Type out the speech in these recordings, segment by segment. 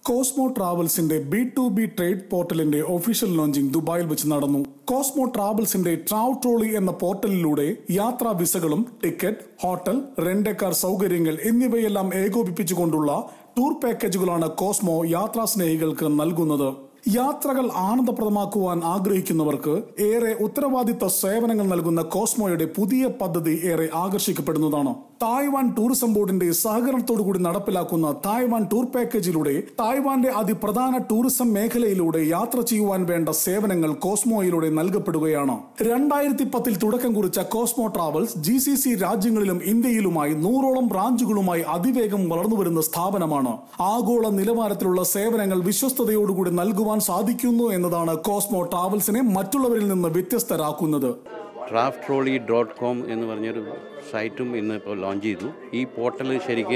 Cosmo ട്രാവൽസിന്റെ B two B trade പോർട്ടലിന്റെ official launching ദുബായിൽ വെച്ച് നടന്നു കോസ്മോ ട്രാവൽസിന്റെ ട്രാവ് ട്രോളി എന്ന പോർട്ടലിലൂടെ യാത്രാ വിസകളും ടിക്കറ്റ് ഹോട്ടൽ റെന്റ് കാർ സൗകര്യങ്ങൾ എന്നിവയെല്ലാം ഏകോപിപ്പിച്ചുകൊണ്ടുള്ള ടൂർ പാക്കേജുകളാണ് കോസ്മോ യാത്രാ സ്നേഹികൾക്ക് നൽകുന്നത് യാത്രകൾ ആനന്ദപ്രദമാക്കുവാൻ ആഗ്രഹിക്കുന്നവർക്ക് ഏറെ ഉത്തരവാദിത്ത സേവനങ്ങൾ നൽകുന്ന കോസ്മോയുടെ പുതിയ പദ്ധതി ഏറെ ആകർഷിക്കപ്പെടുന്നതാണ് തായ്വാൻ ടൂറിസം ബോർഡിന്റെ സഹകരണത്തോടുകൂടി നടപ്പിലാക്കുന്ന തായ്വാൻ ടൂർ പാക്കേജിലൂടെ തായ്വാന്റെ അതിപ്രധാന ടൂറിസം മേഖലയിലൂടെ യാത്ര ചെയ്യുവാൻ വേണ്ട സേവനങ്ങൾ കോസ്മോയിലൂടെ നൽകപ്പെടുകയാണ് രണ്ടായിരത്തി പത്തിൽ തുടക്കം കുറിച്ച Cosmo Travels G C C രാജ്യങ്ങളിലും ഇന്ത്യയിലുമായി നൂറോളം ബ്രാഞ്ചുകളുമായി അതിവേഗം വളർന്നുവരുന്ന സ്ഥാപനമാണ് ആഗോള നിലവാരത്തിലുള്ള സേവനങ്ങൾ വിശ്വസ്തയോടുകൂടി നൽകുവാൻ സാധിക്കുന്നു എന്നതാണ് കോസ്മോ ട്രാവൽസിനെ മറ്റുള്ളവരിൽ നിന്ന് വ്യത്യസ്തരാക്കുന്നത് ഡ്രാഫ്റ്റ് ട്രോളി ഡോട്ട് കോം എന്ന് പറഞ്ഞൊരു സൈറ്റും ഇന്ന് ഇപ്പോൾ ലോഞ്ച് ചെയ്തു ഈ പോർട്ടൽ ശരിക്ക്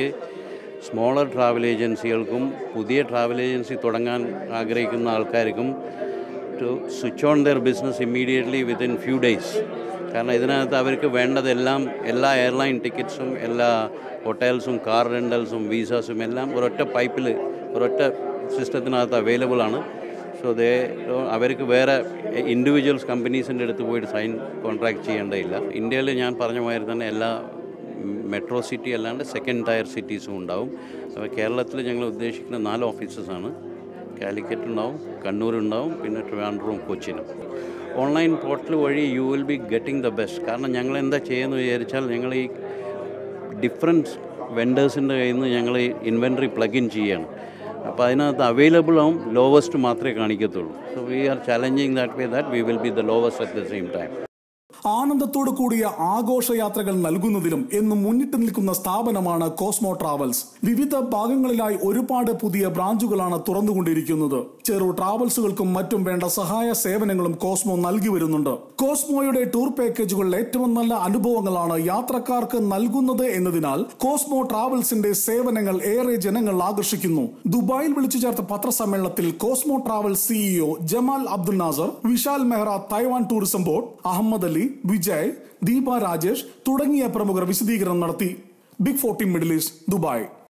സ്മോളർ ട്രാവൽ ഏജൻസികൾക്കും പുതിയ ട്രാവൽ ഏജൻസി തുടങ്ങാൻ ആഗ്രഹിക്കുന്ന ആൾക്കാർക്കും to switch on their business immediately within few days കാരണം ഇതിനകത്ത് അവർക്ക് വേണ്ടതെല്ലാം എല്ലാ എയർലൈൻ ടിക്കറ്റ്സും എല്ലാ ഹോട്ടൽസും കാർ റെൻ്റൽസും വീസാസും എല്ലാം ഒരൊറ്റ പൈപ്പിൽ ഒരൊറ്റ സിസ്റ്റത്തിനകത്ത് അവൈലബിൾ ആണ് സോ ദേ അവർക്ക് വേറെ ഇൻഡിവിജ്വൽസ് കമ്പനീസിൻ്റെ അടുത്ത് പോയിട്ട് സൈൻ കോൺട്രാക്ട് ചെയ്യേണ്ടതില്ല ഇന്ത്യയിൽ ഞാൻ പറഞ്ഞ മാതിരി തന്നെ എല്ലാ മെട്രോ സിറ്റി അല്ലാണ്ട് സെക്കൻഡ് ടയർ സിറ്റീസും ഉണ്ടാവും അപ്പോൾ കേരളത്തിൽ ഞങ്ങൾ ഉദ്ദേശിക്കുന്ന നാല് ഓഫീസസാണ് കാലിക്കറ്റ് ഉണ്ടാവും കണ്ണൂർ ഉണ്ടാവും പിന്നെ ട്രിവാൻഡ്രവും കൊച്ചിനും ഓൺലൈൻ പോർട്ടൽ വഴി you will be getting the best കാരണം ഞങ്ങൾ എന്താ ചെയ്യുന്നത് വിചാരിച്ചാൽ ഞങ്ങൾ ഈ ഡിഫറെൻറ്റ് വെൻഡേഴ്സിൻ്റെ കയ്യിൽ നിന്ന് ഞങ്ങൾ ഈ ഇൻവെൻട്രി പ്ലഗ് ഇൻ ചെയ്യാണ് അപ്പോൾ അതിനകത്ത് അവൈലബിൾ ആവും ലോവസ്റ്റ് മാത്രമേ കാണിക്കത്തുള്ളൂ so we are challenging that way that we will be the lowest at the same time ആനന്ദത്തോടു കൂടിയ ആഘോഷയാത്രകൾ നൽകുന്നതിലും എന്നും മുന്നിട്ട് നിൽക്കുന്ന സ്ഥാപനമാണ് കോസ്മോ ട്രാവൽസ് വിവിധ ഭാഗങ്ങളിലായി ഒരുപാട് പുതിയ ബ്രാഞ്ചുകളാണ് തുറന്നുകൊണ്ടിരിക്കുന്നത് ചെറു ട്രാവൽസുകൾക്കും മറ്റും വേണ്ട സഹായ സേവനങ്ങളും കോസ്മോ നൽകി വരുന്നുണ്ട് കോസ്മോയുടെ ടൂർ പാക്കേജുകളിൽ ഏറ്റവും നല്ല അനുഭവങ്ങളാണ് യാത്രക്കാർക്ക് നൽകുന്നത് എന്നതിനാൽ കോസ്മോ ട്രാവൽസിന്റെ സേവനങ്ങൾ ഏറെ ജനങ്ങൾ ആകർഷിക്കുന്നു ദുബായിൽ വിളിച്ചു ചേർത്ത പത്രസമ്മേളനത്തിൽ Cosmo Travel CEO Jamal Abdul Nasser Vishal Mehra Taiwan tourism board Ahmed Ali Vijay Deepa Rajesh തുടങ്ങിയ പ്രമുഖർ വിശദീകരണം നടത്തി big fourteen Middle East Dubai